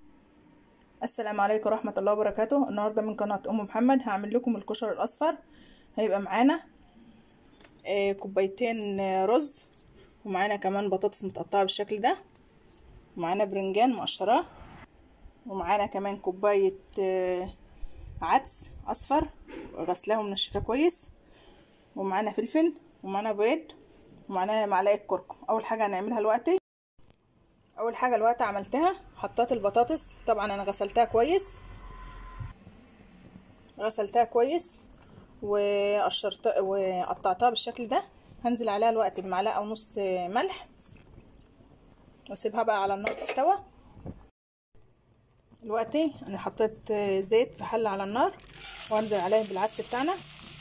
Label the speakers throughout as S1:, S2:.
S1: السلام عليكم ورحمة الله وبركاته النهاردة من قناة أم محمد هعمل لكم الكشر الأصفر هيبقى معانا آه، كوبايتين آه، رز ومعانا كمان بطاطس متقطعة بالشكل ده ومعانا برنجان مقشراه ومعانا كمان كوباية آه، عدس أصفر غسلاه ومنشفاه كويس ومعانا فلفل ومعانا بيض ومعانا معلقة كركم أول حاجة هنعملها دلوقتي اول حاجه الوقت عملتها حطيت البطاطس طبعا انا غسلتها كويس غسلتها كويس وقشرت وقطعتها بالشكل ده هنزل عليها الوقت بمعلقه ونص ملح واسيبها بقى على النار تستوى دلوقتي انا حطيت زيت في حله على النار وانزل عليها بالعدس بتاعنا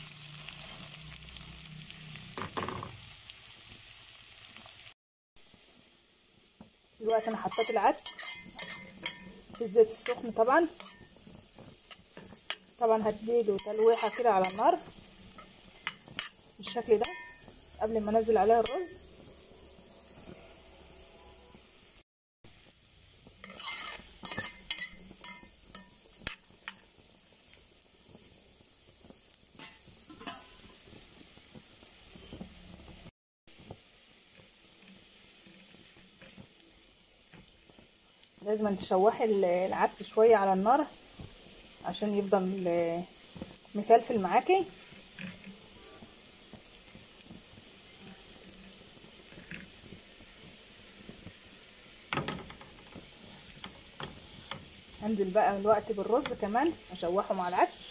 S1: دلوقتي انا حطيت العدس في الزيت السخن طبعا طبعا هديله تلويحه كده على النار بالشكل ده قبل ما انزل عليها الرز لازم تشوحي العدس شوية على النار عشان يفضل مفلفل معاكي هنزل بقى الوقت بالرز كمان اشوحه مع العدس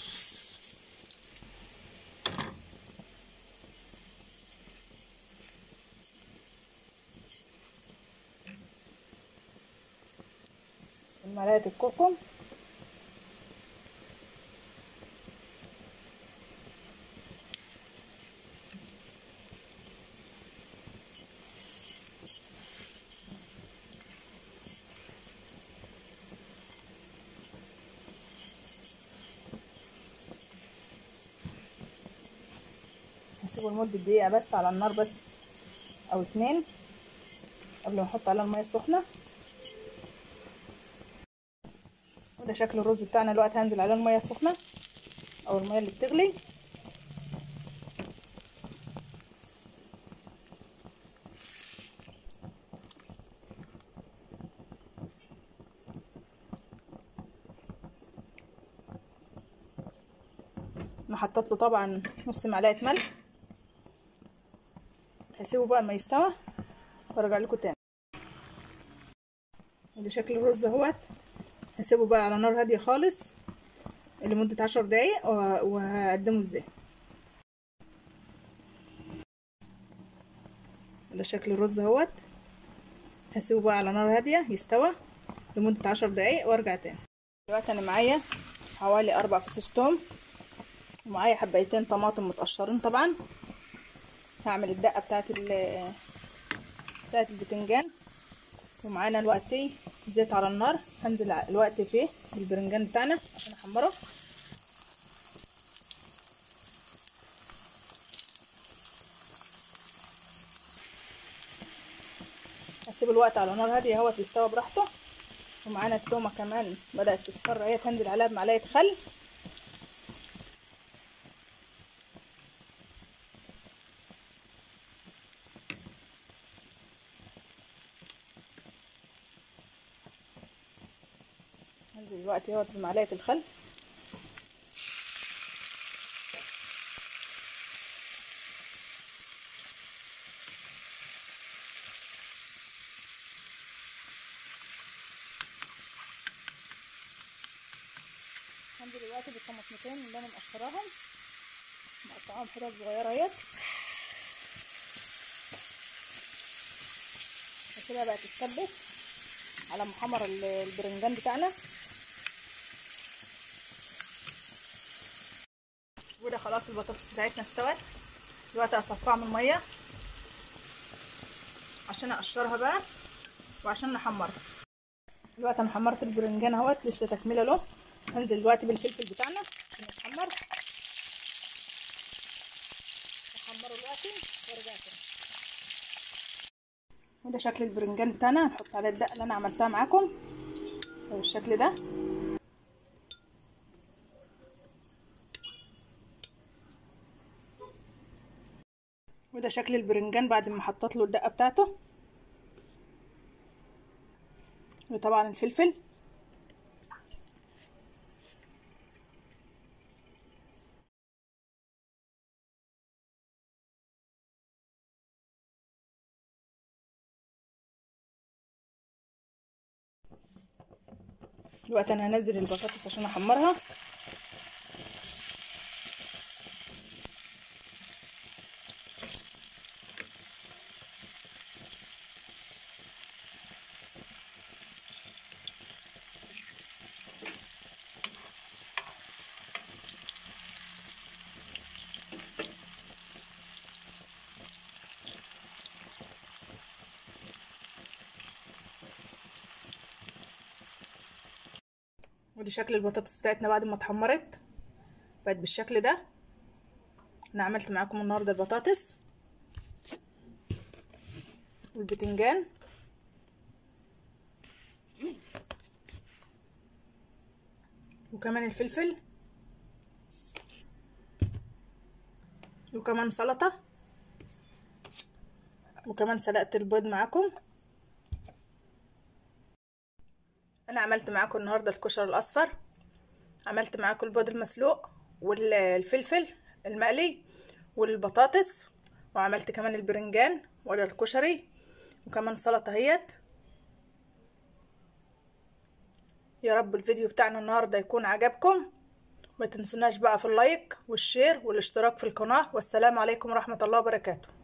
S1: معلقه الكركم هسيبه لمدة دقيقة بس على النار بس أو اتنين قبل ما نحط عليها المية السخنة وده شكل الرز بتاعنا دلوقتي هنزل عليه الميه السخنه او الميه اللي بتغلي انا حطيت له طبعا نص معلقه ملح هسيبه بقى ما يستوى وارجع لكم تاني وده شكل الرز اهوت هسيبه بقى على نار هاديه خالص لمده عشر دقايق وهقدمه ازاي ده شكل الرز اهوت هسيبه بقى على نار هاديه يستوى لمده عشر دقايق وارجع تاني دلوقتي انا معايا حوالي اربع فصوص توم ومعايا حبايتين طماطم متقشرين طبعا هعمل الدقه بتاعت بتاعت البتنجان ومعانا دلوقتي زيت على النار هنزل الوقت فيه البرنجان بتاعنا عشان احمره هسيب الوقت على نار هاديه اهوت يستوى براحته ومعانا التومه كمان بدات تصفر اهي هنزل عليها بمعلقه خل هنزل دلوقتي اهوت بمعلقه الخل هنزل دلوقتي بالطماطمتين اللي انا مقشراهم مقطعاهم حتت صغيره اهيت هسيبها بقى تتسبك على محمر البرنجان بتاعنا وده خلاص البطاطس بتاعتنا استوت دلوقتي هصفيها من الميه عشان اقشرها بقى وعشان نحمرها دلوقتي انا حمرت البرنجان اهوت لسه تكمله له هنزل دلوقتي بالفلفل بتاعنا عشان يتحمر احمره دلوقتي وارجع تاني وده شكل البرنجان بتاعنا هنحط عليه الدقه اللي انا عملتها معاكم بالشكل ده وده شكل البرنجان بعد ما حطيت له الدقه بتاعته وطبعا الفلفل دلوقتي انا هنزل البطاطس عشان احمرها ودي شكل البطاطس بتاعتنا بعد ما اتحمرت بقت بالشكل ده انا عملت معاكم النهارده البطاطس والبتنجان وكمان الفلفل وكمان سلطة وكمان سلقت البيض معاكم انا عملت معاكم النهارده الكشر الاصفر عملت معاكم البيض المسلوق والفلفل المقلي والبطاطس وعملت كمان البرنجان ولا الكشري وكمان سلطه اهيت يا رب الفيديو بتاعنا النهارده يكون عجبكم ما تنسوناش بقى في اللايك والشير والاشتراك في القناه والسلام عليكم ورحمه الله وبركاته